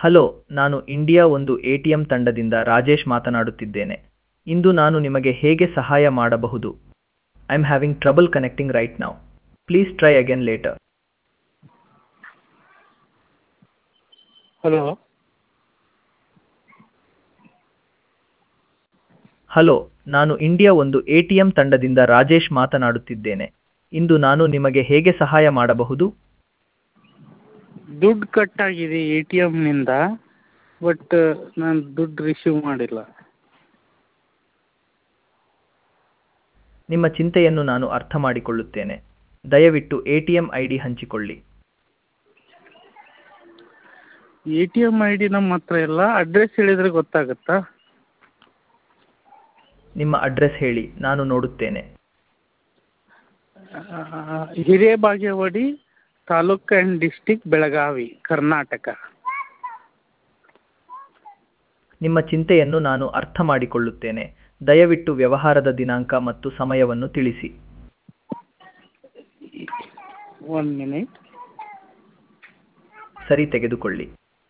hello ನಾನು India ಒಂದು A T M ತಂಡದಿಂದ ರಾಜೇಶ್ ಮಾತನಾಡುತ್ತಿದ್ದೇನೆ ಇಂದು ನಾನು ನಿಮಗೆ ಹೇಗೆ ಸಹಾಯ ಮಾಡಬಹುದು I am having trouble connecting right now please try again later hello hello ನಾನು ಇಂಡಿಯಾ ಒಂದು ಎ ಟಿ ಎಂ ತಂಡದಿಂದ ರಾಜೇಶ್ ಮಾತನಾಡುತ್ತಿದ್ದೇನೆ ಇಂದು ನಾನು ನಿಮಗೆ ಹೇಗೆ ಸಹಾಯ ಮಾಡಬಹುದು ದುಡ್ಡು ಕಟ್ಟಾಗಿದೆ ಎ ಟಿ ಎಮ್ನಿಂದ ಬಟ್ ನಾನು ದುಡ್ಡು ರಿಸೀವ್ ಮಾಡಿಲ್ಲ ನಿಮ್ಮ ಚಿಂತೆಯನ್ನು ನಾನು ಅರ್ಥ ಮಾಡಿಕೊಳ್ಳುತ್ತೇನೆ ದಯವಿಟ್ಟು A T M I D ಹಂಚಿಕೊಳ್ಳಿ A T M I D ನಮ್ಮ ಹತ್ರ ಇಲ್ಲ ಅಡ್ರೆಸ್ ಹೇಳಿದರೆ ಗೊತ್ತಾಗುತ್ತಾ ನಿಮ್ಮ ಅಡ್ರೆಸ್ ಹೇಳಿ ನಾನು ನೋಡುತ್ತೇನೆ ಹಿರೇಬಾಗೇವಾಡಿ ತಾಲೂಕು ಆ್ಯಂಡ್ ಡಿಸ್ಟಿಕ್ ಬೆಳಗಾವಿ ಕರ್ನಾಟಕ ನಿಮ್ಮ ಚಿಂತೆಯನ್ನು ನಾನು ಅರ್ಥ ಮಾಡಿಕೊಳ್ಳುತ್ತೇನೆ ದಯವಿಟ್ಟು ವ್ಯವಹಾರದ ದಿನಾಂಕ ಮತ್ತು ಸಮಯವನ್ನು ತಿಳಿಸಿ ಒನ್ ಮಿನಿಟ್ ಸರಿ ತೆಗೆದುಕೊಳ್ಳಿ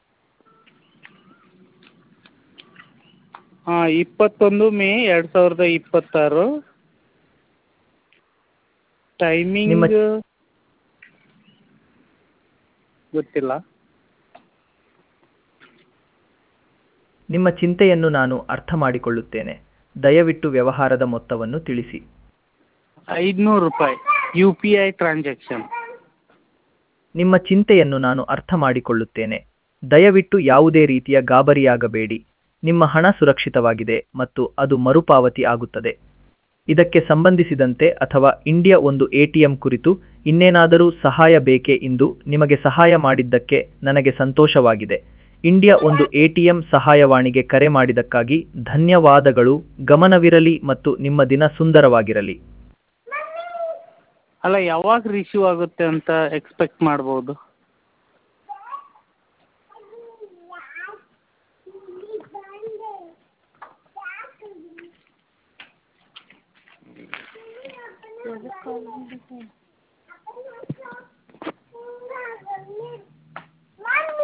ಹಾಂ ಇಪ್ಪತ್ತೊಂದು ಮೇ ಎರಡು ಸಾವಿರದ ಇಪ್ಪತ್ತಾರು ಟೈಮಿಂಗ್ ನಿಮ್ಮ- ಗೊತ್ತಿಲ್ಲ ನಿಮ್ಮ ಚಿಂತೆಯನ್ನು ನಾನು ಅರ್ಥ ಮಾಡಿಕೊಳ್ಳುತ್ತೇನೆ ದಯವಿಟ್ಟು ವ್ಯವಹಾರದ ಮೊತ್ತವನ್ನು ತಿಳಿಸಿ ಐದುನೂರು ರೂಪಾಯಿ ಯು ಪಿ ಐ ಟ್ರಾನ್ಸಾಕ್ಷನ್ ನಿಮ್ಮ ಚಿಂತೆಯನ್ನು ನಾನು ಅರ್ಥ ಮಾಡಿಕೊಳ್ಳುತ್ತೇನೆ ದಯವಿಟ್ಟು ಯಾವುದೇ ರೀತಿಯ ಗಾಬರಿಯಾಗಬೇಡಿ ನಿಮ್ಮ ಹಣ ಸುರಕ್ಷಿತವಾಗಿದೆ ಮತ್ತು ಅದು ಮರುಪಾವತಿ ಆಗುತ್ತದೆ ಇದಕ್ಕೆ ಸಂಬಂಧಿಸಿದಂತೆ ಅಥವಾ ಇಂಡಿಯಾ ಒಂದು ಎಟಿಎಂ ಕುರಿತು ಇನ್ನೇನಾದರೂ ಸಹಾಯ ಬೇಕೇ ಇಂದು ನಿಮಗೆ ಸಹಾಯ ಮಾಡಿದ್ದಕ್ಕೆ ನನಗೆ ಸಂತೋಷವಾಗಿದೆ ಇಂಡಿಯಾ ಒಂದು ಎಟಿಎಂ ಸಹಾಯವಾಣಿಗೆ ಕರೆ ಮಾಡಿದ್ದಕ್ಕಾಗಿ ಧನ್ಯವಾದಗಳು ಗಮನವಿರಲಿ ಮತ್ತು ನಿಮ್ಮ ದಿನ ಸುಂದರವಾಗಿರಲಿ ಅಲ್ಲ ಯಾವಾಗ ರಿಸೀವ್ ಆಗುತ್ತೆ ಅಂತ ಎಕ್ಸ್ಪೆಕ್ಟ್ ಮಾಡ್ಬೋದು